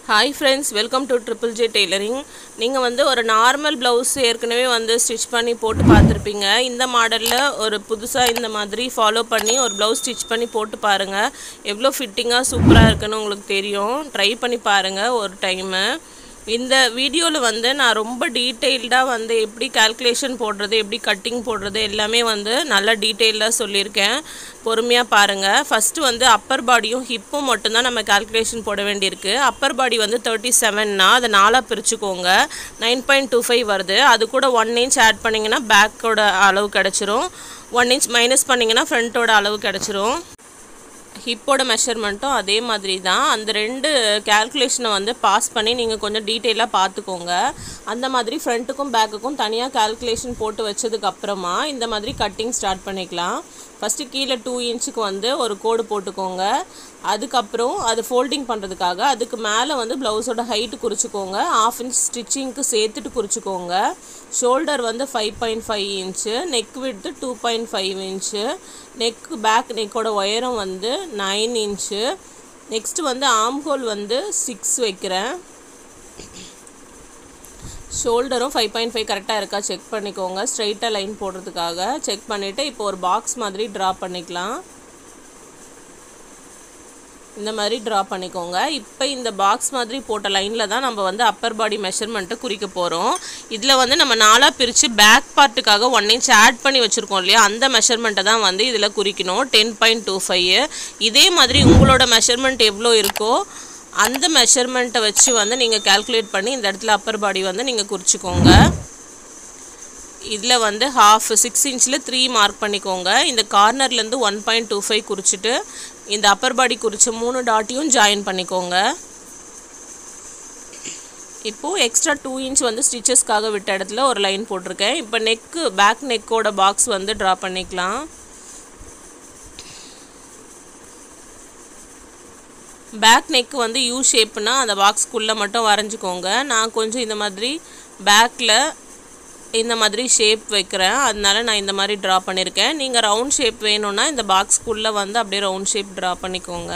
hi friends welcome to triple J tailoring நீங்கள் வந்து ஒரு நார்மல் ப்ளவுஸ் ஏற்கனவே வந்து ஸ்டிச் பண்ணி போட்டு பார்த்துருப்பீங்க இந்த மாடலில் ஒரு புதுசாக இந்த மாதிரி ஃபாலோ பண்ணி ஒரு ப்ளவுஸ் ஸ்டிச் பண்ணி போட்டு பாருங்கள் எவ்வளோ ஃபிட்டிங்காக சூப்பராக இருக்குன்னு உங்களுக்கு தெரியும் ட்ரை பண்ணி பாருங்கள் ஒரு டைமு இந்த வீடியோவில் வந்து நான் ரொம்ப டீட்டெயில்டாக வந்து எப்படி கால்குலேஷன் போடுறது எப்படி கட்டிங் போடுறது எல்லாமே வந்து நல்லா டீட்டெயில்டாக சொல்லியிருக்கேன் பொறுமையாக பாருங்கள் ஃபஸ்ட்டு வந்து அப்பர் பாடியும் ஹிப்பும் மட்டும்தான் நம்ம கால்குலேஷன் போட வேண்டியிருக்கு அப்பர் பாடி வந்து தேர்ட்டி செவன்னா அதை நாலாக பிரிச்சுக்கோங்க நைன் பாயிண்ட் டூ ஃபைவ் வருது அது கூட ஒன் இன்ச் ஆட் பண்ணிங்கன்னா பேக்கோட அளவு கிடச்சிரும் ஒன் இன்ச் மைனஸ் பண்ணிங்கன்னா ஃப்ரண்ட்டோட அளவு கிடச்சிரும் ஹிப்போட மெஷர்மெண்ட்டும் அதே மாதிரி தான் அந்த ரெண்டு கேல்குலேஷனை வந்து பாஸ் பண்ணி நீங்கள் கொஞ்சம் டீட்டெயிலாக பார்த்துக்கோங்க அந்த மாதிரி ஃப்ரண்ட்டுக்கும் பேக்குக்கும் தனியாக கேல்குலேஷன் போட்டு வச்சதுக்கப்புறமா இந்த மாதிரி கட்டிங் ஸ்டார்ட் பண்ணிக்கலாம் ஃபஸ்ட்டு கீழே டூ இன்ச்சுக்கு வந்து ஒரு கோடு போட்டுக்கோங்க அதுக்கப்புறம் அது ஃபோல்டிங் பண்ணுறதுக்காக அதுக்கு மேலே வந்து ப்ளவுஸோட ஹைட்டு குறிச்சிக்கோங்க ஆஃப் இன்ச் ஸ்டிச்சிங்க்கு சேர்த்துட்டு குறிச்சிக்கோங்க ஷோல்டர் வந்து five point five inch neck விட்டு two point five inch neck back நெக்கோட உயரம் வந்து நைன் இன்ச்சு நெக்ஸ்ட்டு வந்து ஆம் ஹோல் வந்து சிக்ஸ் வைக்கிறேன் ஷோல்டரும் ஃபைவ் பாயிண்ட் ஃபைவ் கரெக்டாக இருக்கா செக் பண்ணிக்கோங்க ஸ்ட்ரைட்டாக லைன் போடுறதுக்காக செக் பண்ணிவிட்டு இப்போ ஒரு பாக்ஸ் மாதிரி ட்ரா பண்ணிக்கலாம் இந்த மாதிரி ட்ரா பண்ணிக்கோங்க இப்போ இந்த பாக்ஸ் மாதிரி போட்ட லைனில் தான் நம்ம வந்து அப்பர் பாடி மெஷர்மெண்ட்டை குறிக்க போகிறோம் இதில் வந்து நம்ம நாலாக பிரித்து பேக் பார்ட்டுக்காக ஒன் இன்ச் ஆட் பண்ணி வச்சுருக்கோம் இல்லையா அந்த மெஷர்மெண்ட்டை தான் வந்து இதில் குறிக்கணும் டென் பாயிண்ட் டூ ஃபைவ் இதே மாதிரி உங்களோட மெஷர்மெண்ட் எவ்வளோ இருக்கோ அந்த மெஷர்மெண்ட்டை வச்சு வந்து நீங்கள் கால்குலேட் பண்ணி இந்த இடத்துல அப்பர் பாடி வந்து நீங்கள் குறிச்சிக்கோங்க இதில் வந்து ஹாஃப் சிக்ஸ் இன்ச்சில் த்ரீ மார்க் பண்ணிக்கோங்க இந்த கார்னர்லேருந்து ஒன் பாயிண்ட் டூ ஃபைவ் குறிச்சிட்டு இந்த அப்பர் பாடி குறித்த மூணு டாட்டையும் ஜாயின் பண்ணிக்கோங்க இப்போது எக்ஸ்ட்ரா டூ இன்ச் வந்து ஸ்டிச்சஸ்க்காக விட்ட இடத்துல ஒரு லைன் போட்டிருக்கேன் இப்போ நெக்கு பேக் நெக்கோட பாக்ஸ் வந்து ட்ரா பண்ணிக்கலாம் பேக் நெக் வந்து யூ ஷேப்னா அந்த பாக்ஸ்க்குள்ளே மட்டும் வரைஞ்சிக்கோங்க நான் கொஞ்சம் இந்த மாதிரி பேக்கில் இந்த மாதிரி ஷேப் வைக்கிறேன் அதனால நான் இந்த மாதிரி ட்ரா பண்ணியிருக்கேன் நீங்கள் ரவுண்ட் ஷேப் வேணும்னா இந்த பாக்ஸ்க்குள்ளே வந்து அப்படியே ரவுண்ட் ஷேப் ட்ரா பண்ணிக்கோங்க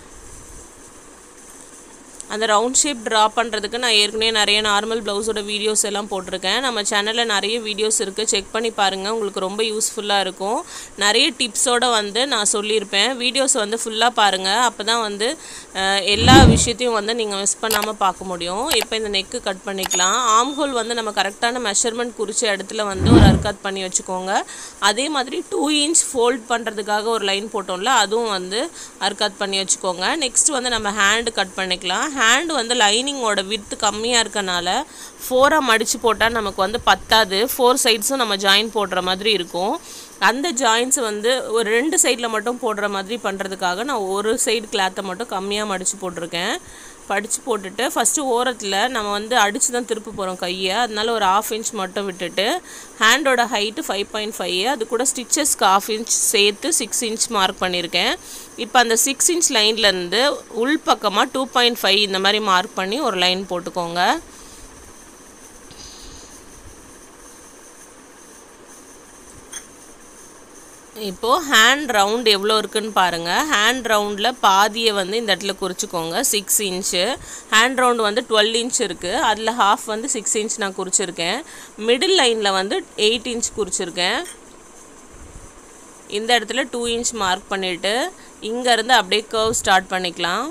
அந்த ரவுண்ட் ஷேப் ட்ரா பண்ணுறதுக்கு நான் ஏற்கனவே நிறைய நார்மல் ப்ளவுஸோட வீடியோஸ் எல்லாம் போட்டிருக்கேன் நம்ம சேனலில் நிறைய வீடியோஸ் இருக்குது செக் பண்ணி பாருங்கள் உங்களுக்கு ரொம்ப யூஸ்ஃபுல்லாக இருக்கும் நிறைய டிப்ஸோடு வந்து நான் சொல்லியிருப்பேன் வீடியோஸ் வந்து ஃபுல்லாக பாருங்கள் அப்போ தான் வந்து எல்லா விஷயத்தையும் வந்து நீங்கள் மிஸ் பண்ணாமல் பார்க்க முடியும் இப்போ இந்த நெக்கு கட் பண்ணிக்கலாம் ஆம் ஹோல் வந்து நம்ம கரெக்டான மெஷர்மெண்ட் குறித்த இடத்துல வந்து ஒரு அர்க்காத் பண்ணி வச்சுக்கோங்க அதே மாதிரி டூ இன்ச் ஃபோல்ட் பண்ணுறதுக்காக ஒரு லைன் போட்டோம்ல அதுவும் வந்து அர்க்காத் பண்ணி வச்சுக்கோங்க நெக்ஸ்ட் வந்து நம்ம ஹேண்டு கட் பண்ணிக்கலாம் ஹேண்ட் வந்து லைனிங்கோட வித்து கம்மியாக இருக்கனால ஃபோராக மடித்து போட்டால் நமக்கு வந்து பத்தாது ஃபோர் சைட்ஸும் நம்ம ஜாயின் போடுற மாதிரி இருக்கும் அந்த ஜாயின்ஸ் வந்து ஒரு ரெண்டு சைடில் மட்டும் போடுற மாதிரி பண்ணுறதுக்காக நான் ஒரு சைடு கிளாத்தை மட்டும் கம்மியாக மடித்து போட்டிருக்கேன் படித்து போட்டுட்டு ஃபஸ்ட்டு ஓரத்தில் நம்ம வந்து அடித்து தான் திருப்ப போகிறோம் கையை அதனால ஒரு ஆஃப் இன்ச் மட்டும் விட்டுட்டு ஹேண்டோட ஹைட்டு ஃபைவ் பாயிண்ட் ஃபைவ் அது கூட ஸ்டிச்சஸ்க்கு ஆஃப் இன்ச் சேர்த்து சிக்ஸ் இன்ச் மார்க் பண்ணியிருக்கேன் இப்போ அந்த சிக்ஸ் இன்ச் லைன்லேருந்து உள் பக்கமாக டூ பாயிண்ட் ஃபைவ் இந்த மாதிரி மார்க் பண்ணி ஒரு லைன் போட்டுக்கோங்க இப்போது ஹேண்ட் ரவுண்ட் எவ்வளோ இருக்குன்னு பாருங்கள் ஹேண்ட் ரவுண்டில் பாதியை வந்து இந்த இடத்துல குறிச்சிக்கோங்க சிக்ஸ் இன்ச்சு ஹேண்ட் ரவுண்டு வந்து டுவெல் இன்ச் இருக்குது அதில் ஹாஃப் வந்து சிக்ஸ் இன்ச் நான் குறிச்சிருக்கேன் மிடில் லைனில் வந்து எயிட் இன்ச் குறிச்சிருக்கேன் இந்த இடத்துல டூ இன்ச் மார்க் பண்ணிவிட்டு இங்கேருந்து அப்படியே கர்வ் ஸ்டார்ட் பண்ணிக்கலாம்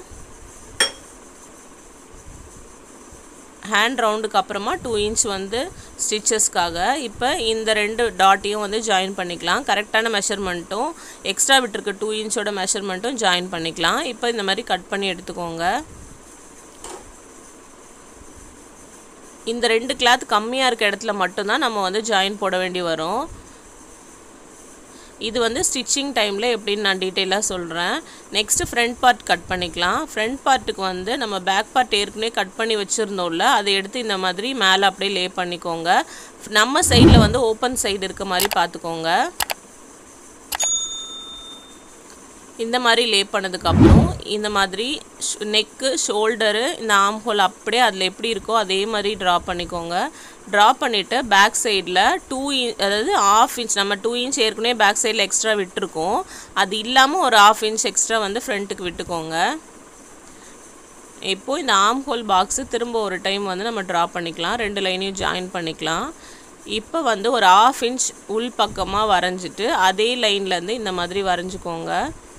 ஹேண்ட் ரவுண்டுக்கு அப்புறமா டூ இன்ச் வந்து ஸ்டிச்சஸ்க்காக இப்போ இந்த ரெண்டு டாட்டையும் வந்து ஜாயின் பண்ணிக்கலாம் கரெக்டான மெஷர்மெண்ட்டும் எக்ஸ்ட்ரா விட்டுருக்கு டூ இன்ச்சோட மெஷர்மெண்ட்டும் ஜாயின் பண்ணிக்கலாம் இப்போ இந்த மாதிரி கட் பண்ணி எடுத்துக்கோங்க இந்த ரெண்டு கிளாத் கம்மியாக இருக்க இடத்துல மட்டும்தான் நம்ம வந்து ஜாயின் போட வேண்டி வரும் இது வந்து ஸ்டிச்சிங் டைமில் எப்படின்னு நான் டீட்டெயிலாக சொல்கிறேன் நெக்ஸ்ட்டு ஃப்ரண்ட் பார்ட் கட் பண்ணிக்கலாம் ஃப்ரண்ட் பார்ட்டுக்கு வந்து நம்ம பேக் பார்ட் ஏற்கனவே கட் பண்ணி வச்சுருந்தோம்ல அதை எடுத்து இந்த மாதிரி மேலே அப்படியே லே பண்ணிக்கோங்க நம்ம சைடில் வந்து ஓப்பன் சைடு இருக்க மாதிரி பார்த்துக்கோங்க இந்த மாதிரி லே பண்ணதுக்கப்புறம் இந்த மாதிரி நெக்கு ஷோல்டரு இந்த ஆம் ஹோல் அப்படியே அதில் எப்படி இருக்கோ அதே மாதிரி ட்ரா பண்ணிக்கோங்க ட்ரா பண்ணிவிட்டு பேக் சைடில் டூ இன் அதாவது ஆஃப் இன்ச் நம்ம டூ இன்ச் ஏற்கனவே பேக் சைடில் எக்ஸ்ட்ரா விட்டுருக்கோம் அது இல்லாமல் ஒரு ஆஃப் இன்ச் எக்ஸ்ட்ரா வந்து ஃப்ரண்ட்டுக்கு விட்டுக்கோங்க இப்போ இந்த ஆம் ஹோல் பாக்ஸு திரும்ப ஒரு டைம் வந்து நம்ம ட்ரா பண்ணிக்கலாம் ரெண்டு லைனையும் ஜாயின் பண்ணிக்கலாம் இப்போ வந்து ஒரு ஆஃப் இன்ச் உள் பக்கமாக வரைஞ்சிட்டு அதே லைன்லேருந்து இந்த மாதிரி வரைஞ்சிக்கோங்க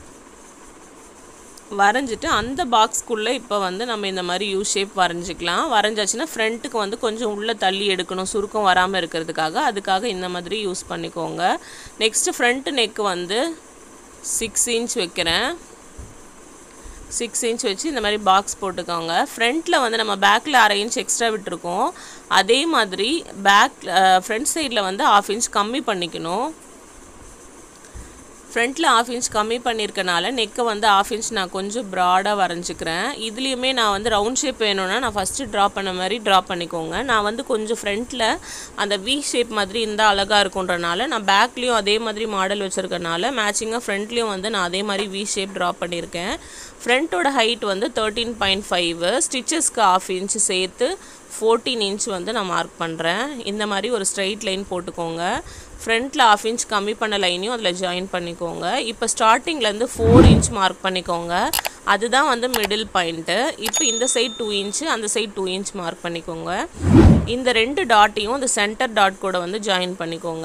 வரைஞ்சிட்டு அந்த பாக்ஸ்க்குள்ளே இப்போ வந்து நம்ம இந்த மாதிரி யூ ஷேப் வரைஞ்சிக்கலாம் வரைஞ்சாச்சுன்னா ஃப்ரண்ட்டுக்கு வந்து கொஞ்சம் உள்ளே தள்ளி எடுக்கணும் சுருக்கம் வராமல் இருக்கிறதுக்காக அதுக்காக இந்த மாதிரி யூஸ் பண்ணிக்கோங்க நெக்ஸ்ட்டு ஃப்ரண்ட் நெக் வந்து சிக்ஸ் இன்ச் வைக்கிறேன் சிக்ஸ் இன்ச் வச்சு இந்த மாதிரி பாக்ஸ் போட்டுக்கோங்க ஃப்ரண்ட்டில் வந்து நம்ம பேக்கில் அரை இன்ச் எக்ஸ்ட்ரா விட்டுருக்கோம் அதே மாதிரி பேக் ஃப்ரண்ட் சைடில் வந்து ஆஃப் இன்ச் கம்மி பண்ணிக்கணும் ஃப்ரண்ட்டில் ஆஃப் இன்ச் கம்மி பண்ணியிருக்கனால நெக்கை வந்து ஆஃப் இன்ச் நான் கொஞ்சம் ப்ராடாக வரைஞ்சிக்கிறேன் இதுலேயுமே நான் வந்து ரவுண்ட் ஷேப் வேணும்னா நான் ஃபஸ்ட்டு ட்ரா பண்ண மாதிரி ட்ரா பண்ணிக்கோங்க நான் வந்து கொஞ்சம் ஃப்ரண்ட்டில் அந்த வி ஷேப் மாதிரி இருந்தால் அழகாக இருக்குன்றனால நான் பேக்லேயும் அதே மாதிரி மாடல் வச்சுருக்கனால மேட்சிங்காக ஃப்ரண்ட்லேயும் வந்து நான் அதே மாதிரி வி ஷேப் ட்ரா பண்ணியிருக்கேன் ஃப்ரண்ட்டோட ஹைட் வந்து தேர்ட்டீன் பாயிண்ட் ஃபைவ் ஸ்டிச்சஸ்க்கு ஆஃப் இன்ச் சேர்த்து ஃபோர்டீன் இன்ச் வந்து நான் மார்க் பண்ணுறேன் இந்த மாதிரி ஒரு ஸ்ட்ரைட் லைன் போட்டுக்கோங்க ஃப்ரண்ட்டில் ஆஃப் இன்ச் கம்மி பண்ண லைனையும் அதில் ஜாயின் பண்ணிக்கோங்க இப்போ ஸ்டார்டிங்லேருந்து ஃபோர் இன்ச் மார்க் பண்ணிக்கோங்க அதுதான் வந்து மிடில் பாயிண்ட்டு இப்போ இந்த சைட் டூ இன்ச்சு அந்த சைட் டூ இன்ச் மார்க் பண்ணிக்கோங்க இந்த ரெண்டு டாட்டையும் இந்த சென்டர் டாட் கூட வந்து ஜாயின் பண்ணிக்கோங்க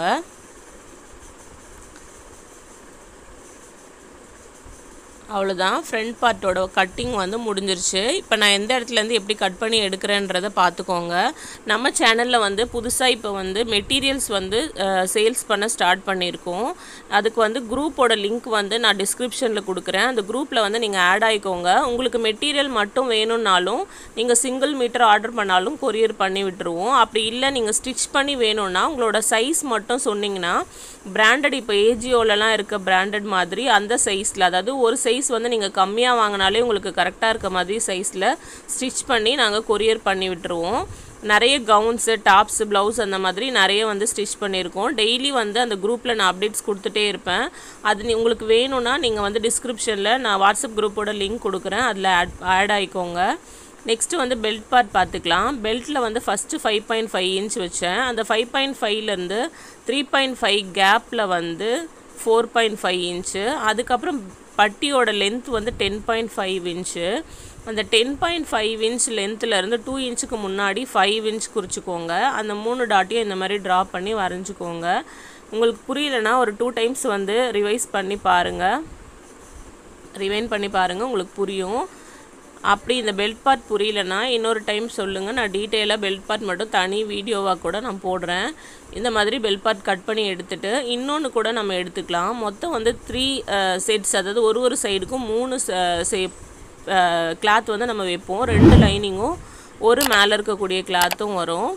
அவ்வளோதான் ஃப்ரண்ட் பார்ட்டோட கட்டிங் வந்து முடிஞ்சிருச்சு இப்போ நான் எந்த இடத்துலேருந்து எப்படி கட் பண்ணி எடுக்கிறேன்றதை பார்த்துக்கோங்க நம்ம சேனலில் வந்து புதுசாக இப்போ வந்து மெட்டீரியல்ஸ் வந்து சேல்ஸ் பண்ண ஸ்டார்ட் பண்ணியிருக்கோம் அதுக்கு வந்து குரூப்போட லிங்க் வந்து நான் டிஸ்கிரிப்ஷனில் கொடுக்குறேன் அந்த குரூப்பில் வந்து நீங்கள் ஆட் ஆகிக்கோங்க உங்களுக்கு மெட்டீரியல் மட்டும் வேணும்னாலும் நீங்கள் சிங்கிள் மீட்டர் ஆர்டர் பண்ணாலும் கொரியர் பண்ணி விட்டுருவோம் அப்படி இல்லை நீங்கள் ஸ்டிச் பண்ணி வேணும்னா உங்களோட சைஸ் மட்டும் சொன்னீங்கன்னா பிராண்டட் இப்போ ஏஜியோலலாம் இருக்க பிராண்டட் மாதிரி அந்த சைஸில் அதாவது ஒரு சைஸ் வந்து நீங்கள் கம்மியாக வாங்கினாலே உங்களுக்கு கரெக்டாக இருக்க மாதிரி சைஸில் ஸ்டிச் பண்ணி நாங்கள் கொரியர் பண்ணி விட்டுருவோம் நிறைய கவுன்ஸு டாப்ஸு ப்ளவுஸ் அந்த மாதிரி நிறைய வந்து ஸ்டிச் பண்ணியிருக்கோம் டெய்லி வந்து அந்த குரூப்பில் நான் அப்டேட்ஸ் கொடுத்துட்டே இருப்பேன் அது நீ- உங்களுக்கு வேணும்னா நீங்கள் வந்து டிஸ்கிரிப்ஷனில் நான் வாட்ஸ்அப் குரூப்போட லிங்க் கொடுக்குறேன் அதில் ஆட் ஆட் ஆகிக்கோங்க நெக்ஸ்ட்டு வந்து பெல்ட் பார்ட் பார்த்துக்கலாம் பெல்ட்டில் வந்து first five point five inch வச்சேன் அந்த ஃபைவ் பாயிண்ட் ஃபைவ்லேருந்து த்ரீ பாயிண்ட் ஃபைவ் கேப்பில் வந்து ஃபோர் பாயிண்ட் ஃபைவ் இன்ச்சு அதுக்கப்புறம் பட்டியோட லென்த் வந்து டென் பாயிண்ட் ஃபைவ் இன்ச்சு அந்த டென் பாயிண்ட் ஃபைவ் இன்ச் லென்த்துலேருந்து டூ இன்ச்சுக்கு முன்னாடி ஃபைவ் இன்ச் குறிச்சிக்கோங்க அந்த மூணு டாட்டையும் இந்த மாதிரி ட்ரா பண்ணி வரைஞ்சிக்கோங்க உங்களுக்கு புரியலனா ஒரு டூ டைம்ஸ் வந்து ரிவைஸ் பண்ணி பாருங்கள் ரிவைன் பண்ணி பாருங்கள் உங்களுக்கு புரியும் அப்படி இந்த பெல்ட் பார்ட் புரியலனா இன்னொரு டைம் சொல்லுங்கள் நான் டீட்டெயிலாக பெல்ட் பார்ட் மட்டும் தனி வீடியோவாக கூட நான் போடுறேன் இந்த மாதிரி பெல்ட் பார்ட் கட் பண்ணி எடுத்துட்டு இன்னொன்று கூட நம்ம எடுத்துக்கலாம் மொத்தம் வந்து த்ரீ செட்ஸ் அதாவது ஒரு ஒரு சைடுக்கும் மூணு சே கிளாத் வந்து நம்ம வைப்போம் ரெண்டு லைனிங்கும் ஒரு மேலே இருக்கக்கூடிய கிளாத்தும் வரும்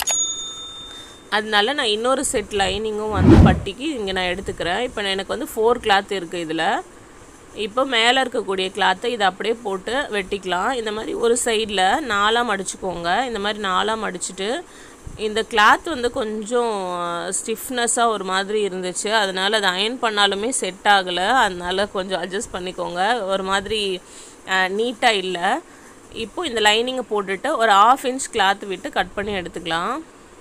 அதனால நான் இன்னொரு செட் லைனிங்கும் வந்து பட்டிக்கு இங்கே நான் எடுத்துக்கிறேன் இப்போ எனக்கு வந்து ஃபோர் கிளாத் இருக்குது இதில் இப்போ மேலே இருக்கக்கூடிய கிளாத்தை இதை அப்படியே போட்டு வெட்டிக்கலாம் இந்த மாதிரி ஒரு சைடில் நாலாக மடிச்சுக்கோங்க இந்த மாதிரி நாலாக மடிச்சுட்டு இந்த கிளாத் வந்து கொஞ்சம் ஸ்டிஃப்னஸாக ஒரு மாதிரி இருந்துச்சு அதனால் அதை அயன் பண்ணாலுமே செட் ஆகலை அதனால கொஞ்சம் அட்ஜஸ்ட் பண்ணிக்கோங்க ஒரு மாதிரி நீட்டாக இல்லை இப்போ இந்த லைனிங்கை போட்டுட்டு ஒரு ஆஃப் இன்ச் கிளாத் விட்டு கட் பண்ணி எடுத்துக்கலாம்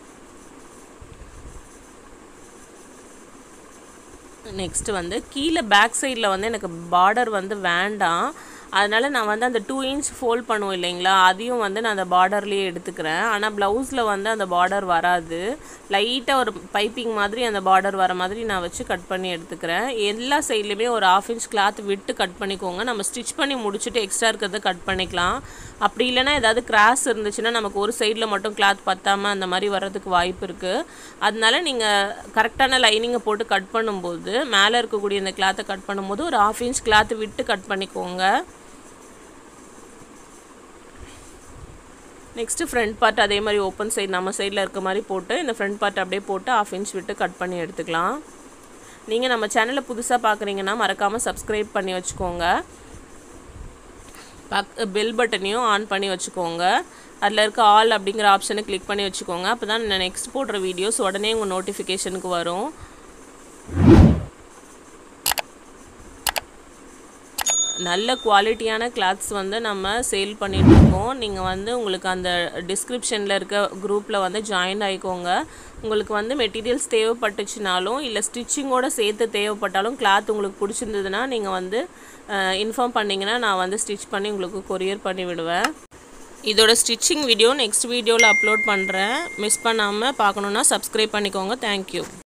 நெக்ஸ்ட்டு வந்து கீழே பேக் சைடில் வந்து எனக்கு பார்டர் வந்து வேண்டாம் அதனால் நான் வந்து அந்த டூ இன்ச் ஃபோல்ட் பண்ணுவோம் இல்லைங்களா அதையும் வந்து நான் அந்த பார்டர்லேயே எடுத்துக்கிறேன் ஆனால் ப்ளவுஸில் வந்து அந்த பார்டர் வராது லைட்டாக ஒரு பைப்பிங் மாதிரி அந்த பார்டர் வர மாதிரி நான் வச்சு கட் பண்ணி எடுத்துக்கிறேன் எல்லா சைட்லேயுமே ஒரு ஆஃப் இன்ச் கிளாத் விட்டு கட் பண்ணிக்கோங்க நம்ம ஸ்டிச் பண்ணி முடிச்சுட்டு எக்ஸ்ட்ரா இருக்கிறத கட் பண்ணிக்கலாம் அப்படி இல்லைன்னா ஏதாவது கிராஸ் இருந்துச்சுன்னா நமக்கு ஒரு சைடில் மட்டும் கிளாத் பத்தாமல் அந்த மாதிரி வர்றதுக்கு வாய்ப்பு இருக்குது அதனால நீங்கள் கரெக்டான லைனிங்கை போட்டு கட் பண்ணும்போது மேலே இருக்கக்கூடிய இந்த கிளாத்தை கட் பண்ணும்போது ஒரு ஆஃப் இன்ச் கிளாத் விட்டு கட் பண்ணிக்கோங்க நெக்ஸ்ட்டு ஃப்ரண்ட் பார்ட் அதே மாதிரி ஓப்பன் சைடு நம்ம சைடில் இருக்க மாதிரி போட்டு இந்த ஃப்ரண்ட் பார்ட் அப்படியே போட்டு ஆஃப் இன்ச் விட்டு கட் பண்ணி எடுத்துக்கலாம் நீங்கள் நம்ம சேனலை புதுசாக பார்க்குறீங்கன்னா மறக்காமல் சப்ஸ்கிரைப் பண்ணி வச்சுக்கோங்க பக் பெல் பட்டனையும் ஆன் பண்ணி வச்சுக்கோங்க அதில் இருக்க ஆல் அப்படிங்கிற ஆப்ஷனை கிளிக் பண்ணி வச்சுக்கோங்க அப்போ தான் நான் நெக்ஸ்ட் போடுற வீடியோஸ் உடனே உங்கள் நோட்டிஃபிகேஷனுக்கு வரும் நல்ல குவாலிட்டியான கிளாத்ஸ் வந்து நம்ம சேல் பண்ணிகிட்ருக்கோம் நீங்கள் வந்து உங்களுக்கு அந்த டிஸ்கிரிப்ஷனில் இருக்க குரூப்பில் வந்து ஜாயின் ஆகிக்கோங்க உங்களுக்கு வந்து மெட்டீரியல்ஸ் தேவைப்பட்டுச்சுனாலும் இல்லை ஸ்டிச்சிங்கோட சேர்த்து தேவைப்பட்டாலும் கிளாத் உங்களுக்கு பிடிச்சிருந்ததுன்னா நீங்கள் வந்து இன்ஃபார்ம் பண்ணிங்கன்னா நான் வந்து ஸ்டிச் பண்ணி உங்களுக்கு கொரியர் பண்ணி விடுவேன் இதோட ஸ்டிச்சிங் வீடியோ நெக்ஸ்ட் வீடியோவில் அப்லோட் பண்ணுறேன் மிஸ் பண்ணாமல் பார்க்கணுன்னா சப்ஸ்கிரைப் பண்ணிக்கோங்க தேங்க்யூ